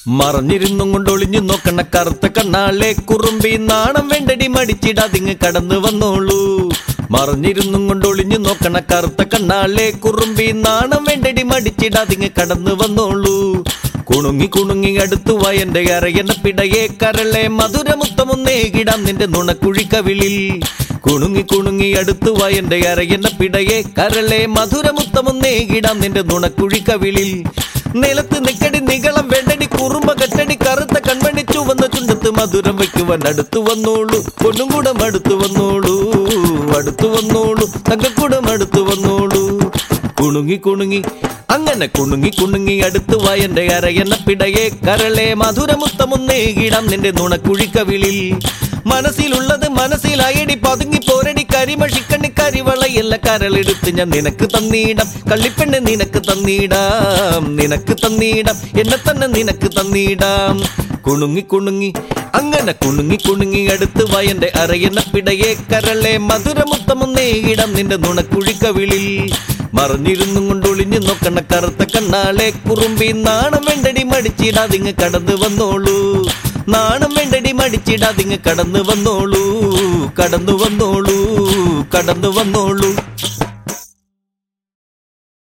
മറഞ്ഞിരുന്നും കൊണ്ട് ഒളിഞ്ഞു നോക്കണ കറുത്ത കണ്ണാളെ കുറുമ്പി നാണം വേണ്ടടി മടിച്ചിടാതിങ് കടന്നു വന്നോളൂ മറഞ്ഞിരുന്നും കൊണ്ട് ഒളിഞ്ഞു നോക്കണ കറുത്ത കണ്ണാളെ കുറുമ്പി നാണം വേണ്ടടി മടിച്ചിടാതിങ് കടന്നു വന്നോളൂ കുണുങ്ങി കുണുങ്ങി അടുത്തു വയന്റെ അരയണ പിടയെ കരളെ മധുരമുത്തമൊന്നേകിടാം നിന്റെ നുണക്കുഴിക്കവിളിൽ കുണുങ്ങി കുണുങ്ങി അടുത്തു വയന്റെ അരയണ പിടയെ കരളെ മധുരമുത്തമൊന്നേകിടാം നിന്റെ നുണക്കുഴിക്കവിളിൽ നിലത്ത് നിക്കടി നികളം വേണ്ടടി കുറുമ്പ കെട്ടടി കറുത്ത കൺമണി ചുവന്ന ചുണ്ടത്ത് മധുരം വയ്ക്കുവാൻ അടുത്തു വന്നോളൂ പൊന്നുകൂടം അടുത്തു വന്നോളൂ അടുത്തു വന്നോളൂ തങ്കക്കൂടം അടുത്തു വന്നോളൂ കുണുങ്ങി കുണുങ്ങി അങ്ങനെ കുണുങ്ങി കുണുങ്ങി അടുത്തു വയന്റെ അരയണ പിടയെ കരളെ മധുരമുത്തമൊന്നേകിടാം നിന്റെ നുണക്കുഴിക്കവിളിൽ മനസ്സിലുള്ളത് മനസ്സിലായടി പതുങ്ങി പോരടി കരിമഷിക്കണ്ണി കരിവളയല്ല കരളെടുത്ത് ഞാൻ നിനക്ക് തന്നീടാം കള്ളിപ്പെണ്ണെ നിനക്ക് തന്നീടാം നിനക്ക് തന്നീടാം എന്നെ തന്നെ നിനക്ക് തന്നീടാം കുണുങ്ങി കുണുങ്ങി അങ്ങനെ കുണുങ്ങി കുണുങ്ങി അടുത്ത് വയന്റെ അരയണ പിടയെ കരളെ മധുരമുത്തമൊന്നേകിടാം നിന്റെ നുണക്കുഴിക്കവിളിൽ മറിഞ്ഞിരുന്നും കൊണ്ട് ഒളിഞ്ഞു നോക്കണ കറുത്ത കണ്ണാളെ കുറുമ്പി നാണം വേണ്ടടി മടിച്ചിടാതിങ് കടന്നു വന്നോളൂ നാണം വേണ്ടടി മടിച്ചിടാതിങ് കടന്നു വന്നോളൂ കടന്നു വന്നോളൂ കടന്നു വന്നോളൂ